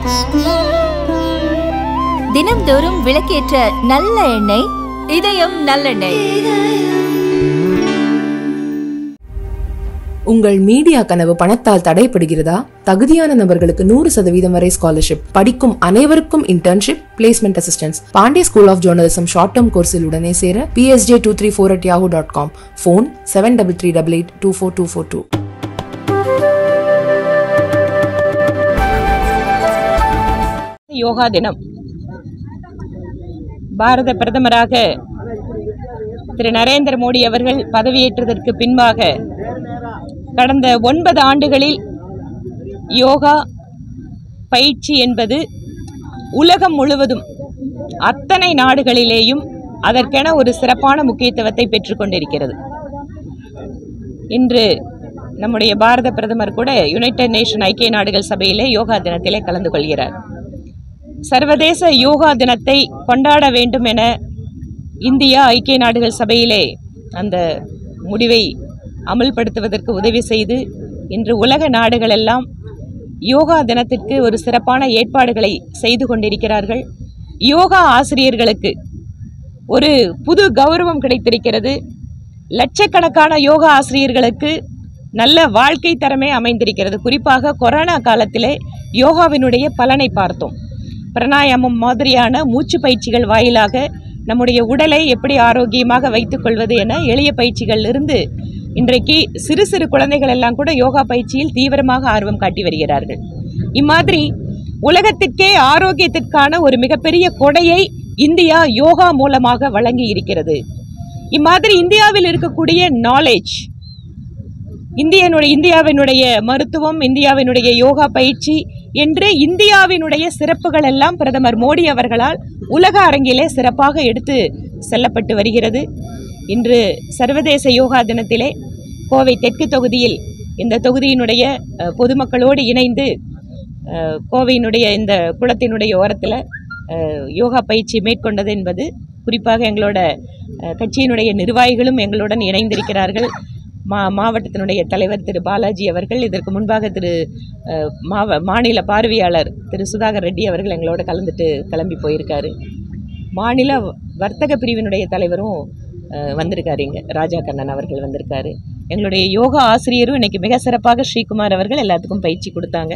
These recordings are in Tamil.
தினம்தோறும் விளக்கேற்ற நல்ல எண்ணெய் இதயம் நல்லெண்ணெய் உங்கள் மீடியா கனவு பணத்தால் தடைப்படுகிறதா தகுதியான நபர்களுக்கு நூறு சதவீதம் வரை ஸ்காலர்ஷிப் படிக்கும் அனைவருக்கும் internship placement assistance Pandey school of journalism short term கோர்ஸில் உடனே சேர PSJ two three four at Yahoo dot com phone seven double three double eight two four two four two yoga தினம் பாரத பிரதமராக திரு நரேந்திர மோடி அவர்கள் பதவியேற்றதற்கு பின்பாக கடந்த ஒன்பது ஆண்டுகளில் யோகா பயிற்சி என்பது உலகம் முழுவதும் அத்தனை நாடுகளிலேயும் அதற்கென ஒரு சிறப்பான முக்கியத்துவத்தை பெற்றுக்கொண்டிருக்கிறது இன்று நம்முடைய பாரத பிரதமர் கூட யுனைடெட் நேஷன் ஐக்கிய நாடுகள் சபையிலே யோகா தினத்திலே கலந்து கொள்கிறார் சர்வதேச யோகா தினத்தை கொண்டாட வேண்டும் என இந்தியா ஐக்கிய நாடுகள் சபையிலே அந்த முடிவை அமல்படுத்துவதற்கு உதவி செய்து இன்று உலக நாடுகளெல்லாம் யோகா தினத்திற்கு ஒரு சிறப்பான ஏற்பாடுகளை செய்து கொண்டிருக்கிறார்கள் யோகா ஆசிரியர்களுக்கு ஒரு புது கௌரவம் கிடைத்திருக்கிறது லட்சக்கணக்கான யோகா ஆசிரியர்களுக்கு நல்ல வாழ்க்கை தரமே அமைந்திருக்கிறது குறிப்பாக கொரோனா காலத்திலே யோகாவினுடைய பலனை பார்த்தோம் பிராணாயாமம் மாதிரியான மூச்சு பயிற்சிகள் வாயிலாக நம்முடைய உடலை எப்படி ஆரோக்கியமாக வைத்துக்கொள்வது என எளிய பயிற்சிகள் இருந்து இன்றைக்கு சிறு சிறு குழந்தைகள் எல்லாம் கூட யோகா பயிற்சியில் தீவிரமாக ஆர்வம் காட்டி வருகிறார்கள் இம்மாதிரி உலகத்திற்கே ஆரோக்கியத்திற்கான ஒரு மிகப்பெரிய கொடையை இந்தியா யோகா மூலமாக வழங்கி இருக்கிறது இம்மாதிரி இந்தியாவில் இருக்கக்கூடிய நாலேஜ் இந்தியனுடைய இந்தியாவினுடைய மருத்துவம் இந்தியாவினுடைய யோகா பயிற்சி என்று இந்தியாவினுடைய சிறப்புகள் எல்லாம் பிரதமர் மோடி அவர்களால் உலக அரங்கிலே சிறப்பாக எடுத்து செல்லப்பட்டு வருகிறது இன்று சர்வதேச யோகா தினத்திலே கோவை தெற்கு தொகுதியில் இந்த தொகுதியினுடைய அஹ், பொதுமக்களோடு இணைந்து அஹ், கோவையினுடைய இந்த குளத்தினுடைய ஓரத்தில் அஹ், யோகா பயிற்சி மேற்கொண்டது என்பது குறிப்பாக எங்களோட அஹ், கட்சியினுடைய நிர்வாகிகளும் எங்களுடன் இணைந்திருக்கிறார்கள் மா மாவட்டத்தினுடைய தலைவர் திரு பாலாஜி அவர்கள் இதற்கு முன்பாக திரு அஹ், மாவ மாநில பார்வையாளர் திரு சுதாகர் ரெட்டி அவர்கள் எங்களோட கலந்துட்டு கிளம்பி போயிருக்காரு மாநில வர்த்தக பிரிவினுடைய தலைவரும் அஹ், வந்திருக்காரு இங்கே ராஜா கண்ணன் அவர்கள் வந்திருக்காரு எங்களுடைய யோகா ஆசிரியரும் இன்னைக்கு மிக சிறப்பாக ஸ்ரீகுமார் அவர்கள் எல்லாத்துக்கும் பயிற்சி கொடுத்தாங்க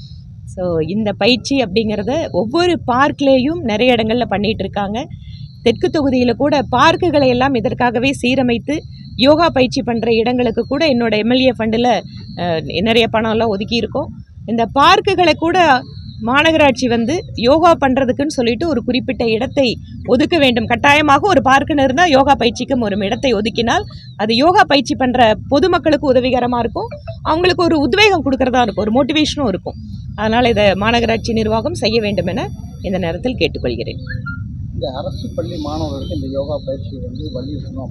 ஸோ இந்த பயிற்சி அப்படிங்கிறத ஒவ்வொரு பார்க்லேயும் நிறைய இடங்களில் பண்ணிட்டு இருக்காங்க தெற்கு தொகுதியில் கூட பார்க்குகளை எல்லாம் இதற்காகவே சீரமைத்து யோகா பயிற்சி பண்ணுற இடங்களுக்கு கூட என்னோட எம்எல்ஏ ஃபண்டில் நிறைய பணம்லாம் ஒதுக்கியிருக்கோம் இந்த பார்க்குகளை கூட மாநகராட்சி வந்து யோகா பண்ணுறதுக்குன்னு சொல்லிட்டு ஒரு குறிப்பிட்ட இடத்தை ஒதுக்க வேண்டும் கட்டாயமாக ஒரு பார்க்குன்னு இருந்தால் யோகா பயிற்சிக்கும் ஒரு இடத்தை ஒதுக்கினால் அது யோகா பயிற்சி பண்ணுற பொதுமக்களுக்கு உதவிகரமாக இருக்கும் அவங்களுக்கு ஒரு உத்வேகம் கொடுக்கறதா இருக்கும் ஒரு மோட்டிவேஷனும் இருக்கும் அதனால் இதை மாநகராட்சி நிர்வாகம் செய்ய வேண்டும் என இந்த நேரத்தில் கேட்டுக்கொள்கிறேன் இந்த அரசு பள்ளி மாணவர்களுக்கு இந்த யோகா பயிற்சி வந்து வலியுறுத்தணும்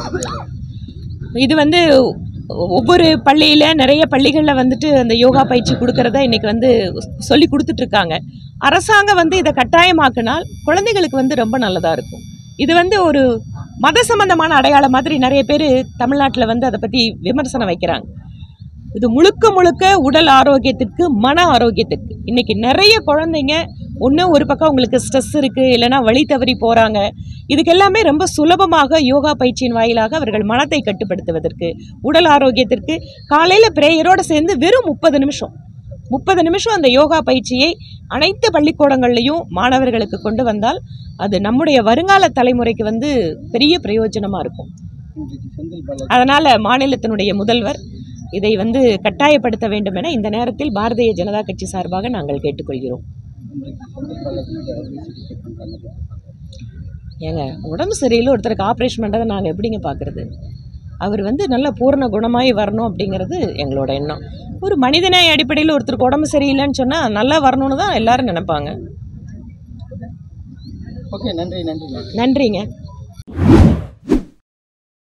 அப்படிங்கிற இது வந்து ஒவ்வொரு பள்ளியில் நிறைய பள்ளிகளில் வந்துட்டு அந்த யோகா பயிற்சி கொடுக்கறத இன்னைக்கு வந்து சொல்லி கொடுத்துட்ருக்காங்க அரசாங்கம் வந்து இதை கட்டாயமாக்கினால் குழந்தைகளுக்கு வந்து ரொம்ப நல்லதாக இருக்கும் இது வந்து ஒரு மத சம்பந்தமான அடையாளம் மாதிரி நிறைய பேர் தமிழ்நாட்டில் வந்து அதை பற்றி விமர்சனம் வைக்கிறாங்க இது முழுக்க முழுக்க உடல் ஆரோக்கியத்திற்கு மன ஆரோக்கியத்திற்கு இன்னைக்கு நிறைய குழந்தைங்க ஒன்று ஒரு பக்கம் உங்களுக்கு ஸ்ட்ரெஸ் இருக்குது இல்லைன்னா வழி தவறி போகிறாங்க இதுக்கு எல்லாமே ரொம்ப சுலபமாக யோகா பயிற்சியின் வாயிலாக அவர்கள் மனத்தை கட்டுப்படுத்துவதற்கு உடல் ஆரோக்கியத்திற்கு காலையில் பிரேயரோடு சேர்ந்து வெறும் முப்பது நிமிஷம் முப்பது நிமிஷம் அந்த யோகா பயிற்சியை அனைத்து பள்ளிக்கூடங்கள்லையும் மாணவர்களுக்கு கொண்டு வந்தால் அது நம்முடைய வருங்கால தலைமுறைக்கு வந்து பெரிய பிரயோஜனமாக இருக்கும் இன்றைக்கு செந்தில் பாலாஜி அதனால் மாநிலத்தினுடைய முதல்வர் இதை வந்து கட்டாயப்படுத்த வேண்டும் என இந்த நேரத்தில் பாரதிய ஜனதா கட்சி சார்பாக நாங்கள் கேட்டுக்கொள்கிறோம் இன்றைக்கு செந்தில் பாலாஜிக்கு அறுவை சிகிச்சை பண்ணுறாங்க ஏங்க உடம்பு சரியில்லை ஒருத்தருக்கு ஆப்ரேஷன் பண்ணுறதை நாங்கள் எப்படிங்க பார்க்குறது அவர் வந்து நல்ல பூரண குணமாகி வரணும் அப்படிங்கிறது எங்களோட எண்ணம் ஒரு மனிதநேய அடிப்படையில் ஒருத்தருக்கு உடம்பு சரியில்லைன்னு சொன்னால் நல்லா வரணும்னு தான் எல்லாரும் நினைப்பாங்க ஓகே நன்றி நன்றி நன்றி நன்றிங்க